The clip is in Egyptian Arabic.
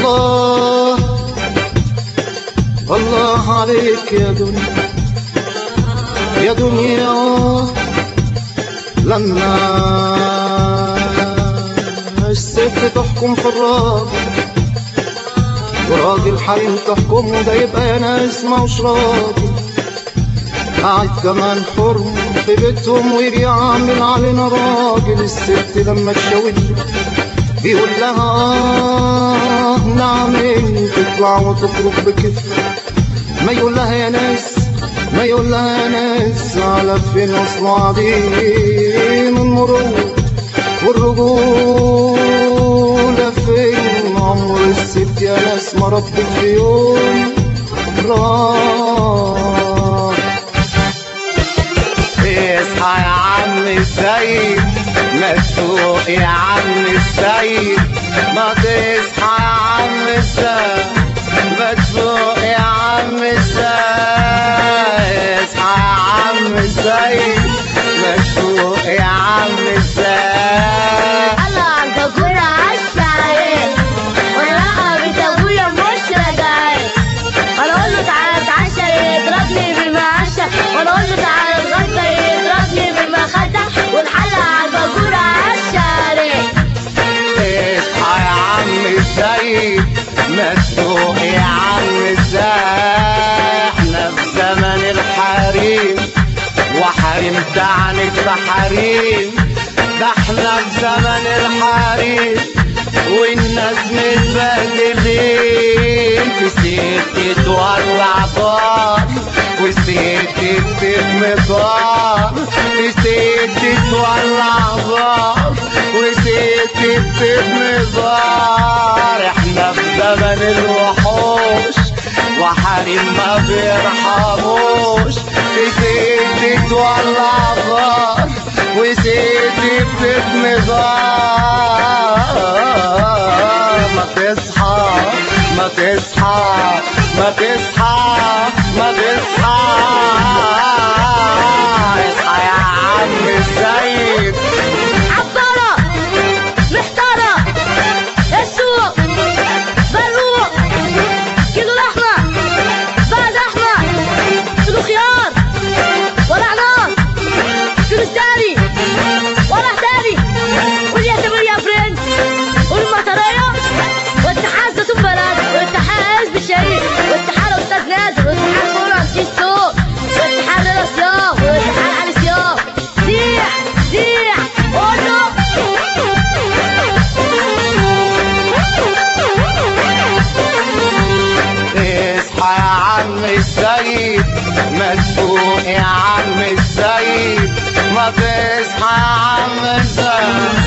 الله الله عليك يا دنيا يا دنيا لما الست تحكم في الراجل وراجل حريم تحكم وده يبقى يا ناس موش راجل قاعد كمان حرم في بيتهم ويجي عامل علينا راجل الست لما تشاور بيقول لها آه نعمل تطلع وتخرج بكتف ما يقول لها يا ناس ما يقول لها يا ناس على فين اصل عديم المرور والرجولة فين عمر الست يا ناس ما ربت في يوم راح اصحى يا عم السيد مسوق يا عم السيد ما تصحى يا عم السيد مسوق يا عم السيد اصحى يا عم السيد مسوق يا عم السيد الله انت ابويا عالشعرين وانا بنت ابويا مش راجعين وانا اقول له تعالى اتعشى يضربني بالمعشى وانا اقول له تعالى اتغدى يضربني بالمخدة والحلقة على الباجورة عالشعرين اصحى يا عم السيد مسوق يا عم السيد احنا في زمن الحريم وحريم تعنك بحريم ده احنا في زمن الحريم والناس متبهدلين في ست تولع طار وست تتمطار في ست تولع طار وست تتمطار احنا في زمن الوحوش وحريم ما بيرحموش في ست تولع طار وست بتتمطار ما تصحى ما تصحى ما تصحى ما تصحى اصحى يا عم السيد عبارة محتارة السوق بروق كيلو لحمة بعد أحمر كيلو خيار ورق نار كيلو الداري ورق داري والياسمين يا برنس والمطرية والاتحاد زيتون بلد والاتحاد حزب الشهيد والاتحاد أستاذ نادر والاتحاد فول رمسيس سوق والاتحاد رضا صيام والاتحاد علي صيام زيح زيح قولوا اصحى يا عم السيد مسبوق يا عم السيد ما تصحى يا عم السيد